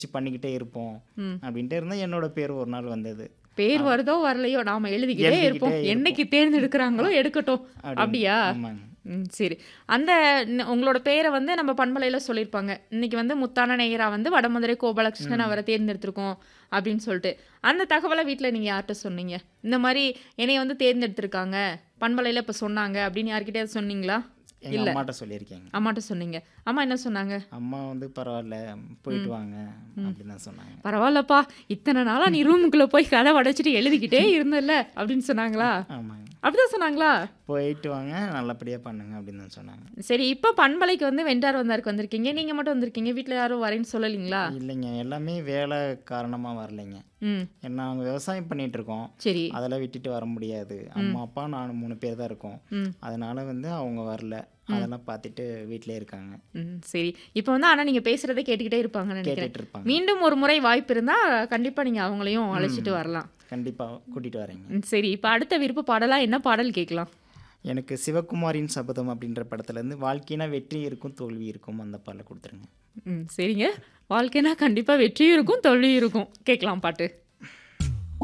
பண்ணிக்கிட்டே இருப்போம் ம். அப்படின்ட்டு இருந்தா என்னோட பேர் ஒரு நாள் வந்தது பேர் வருதோ வரலையோ நாம எழுதிக்கிட்டே எழுதிக்கிட்டே இருப்போம் இருப்போம். என்னைக்கு தேர்ந்தெடுக்கிறாங்களோ எடுக்கட்டும் அப்படின்னு. அப்படியா ஆமாங்க ம் சரி அந்த ந- உங்களோட பேரை வந்து நம்ம பண்பலையில சொல்லியிருப்பாங்க இன்னைக்கு வந்து முத்தான நேயரா வந்து வடமதுரை கோபாலகிருஷ்ணன் அவரை தேர்ந்தெடுத்திருக்கோம் அப்படின்னு சொல்லிட்டு அந்த தகவலை வீட்டில் நீங்கள் யார்கிட்ட சொன்னீங்க இந்த மாதிரி என்னைய வந்து தேர்ந்தெடுத்திருக்காங்க பண்பலையில் இப்போ சொன்னாங்க அப்படின்னு யார்கிட்டயாவது சொன்னீங்களா எங்க இல்ல. அம்மாட்ட சொல்லியிருக்கேங்க அம்மாட்ட சொன்னீங்க அம்மா என்ன சொன்னாங்க அம்மா வந்து பரவாயில்ல போயிட்டு வாங்க அப்படின்னு தான் சொன்னாங்க பரவாயில்லப்பா இத்தனை நாளா நீ ரூமுக்குள்ள போய் கதை உடைச்சிட்டு எழுதிக்கிட்டே இருந்தல்ல அப்படின்னு சொன்னாங்களா ஆமாங்க அப்படிதான் சொன்னாங்களா போயிட்டு வாங்க நல்லபடியா பண்ணுங்க அப்படின்னு தான் சொன்னாங்க சரி இப்போ பண்பலைக்கு வந்து வெண்டார் வந்தாருக்கு வந்திருக்கீங்க நீங்க மட்டும் வந்திருக்கீங்க வீட்ல யாரும் வரேன்னு சொல்லலீங்களா இல்லைங்க எல்லாமே வேலை காரணமா வரலைங்க ம் ஏன்னா நாங்கள் விவசாயம் பண்ணிட்டு இருக்கோம் சரி அதெல்லாம் விட்டுட்டு வர முடியாது அம்மா அப்பா நான் மூணு பேர் தான் இருக்கோம் ம் அதனால வந்து அவங்க வரல அதெல்லாம் பார்த்துட்டு வீட்டிலே இருக்காங்க ம் சரி இப்போ வந்து ஆனா நீங்க பேசுறதை கேட்டுக்கிட்டே இருப்பாங்கன்னு நினைக்கிறேன் கேட்டுட்டு இருப்பாங்க மீண்டும் ஒரு முறை வாய்ப்பு இருந்தா கண்டிப்பா நீங்க அவங்களையும் அழைச்சிட்டு வரலாம் கண்டிப்பா கூட்டிட்டு வரேங்க ம், சரி இப்போ அடுத்த விருப்ப பாடலா என்ன பாடல் கேட்கலாம் எனக்கு சிவகுமாரின் சபதம் அப்படின்ற படத்துலேருந்து வாழ்க்கைனா வெற்றி இருக்கும் தோல்வி இருக்கும் அந்த பாடலை கொடுத்துருங்க ம் சரிங்க வாழ்க்கைனா கண்டிப்பா வெற்றியும் இருக்கும் தோல்வியும் இருக்கும் கேட்கலாம் பாட்டு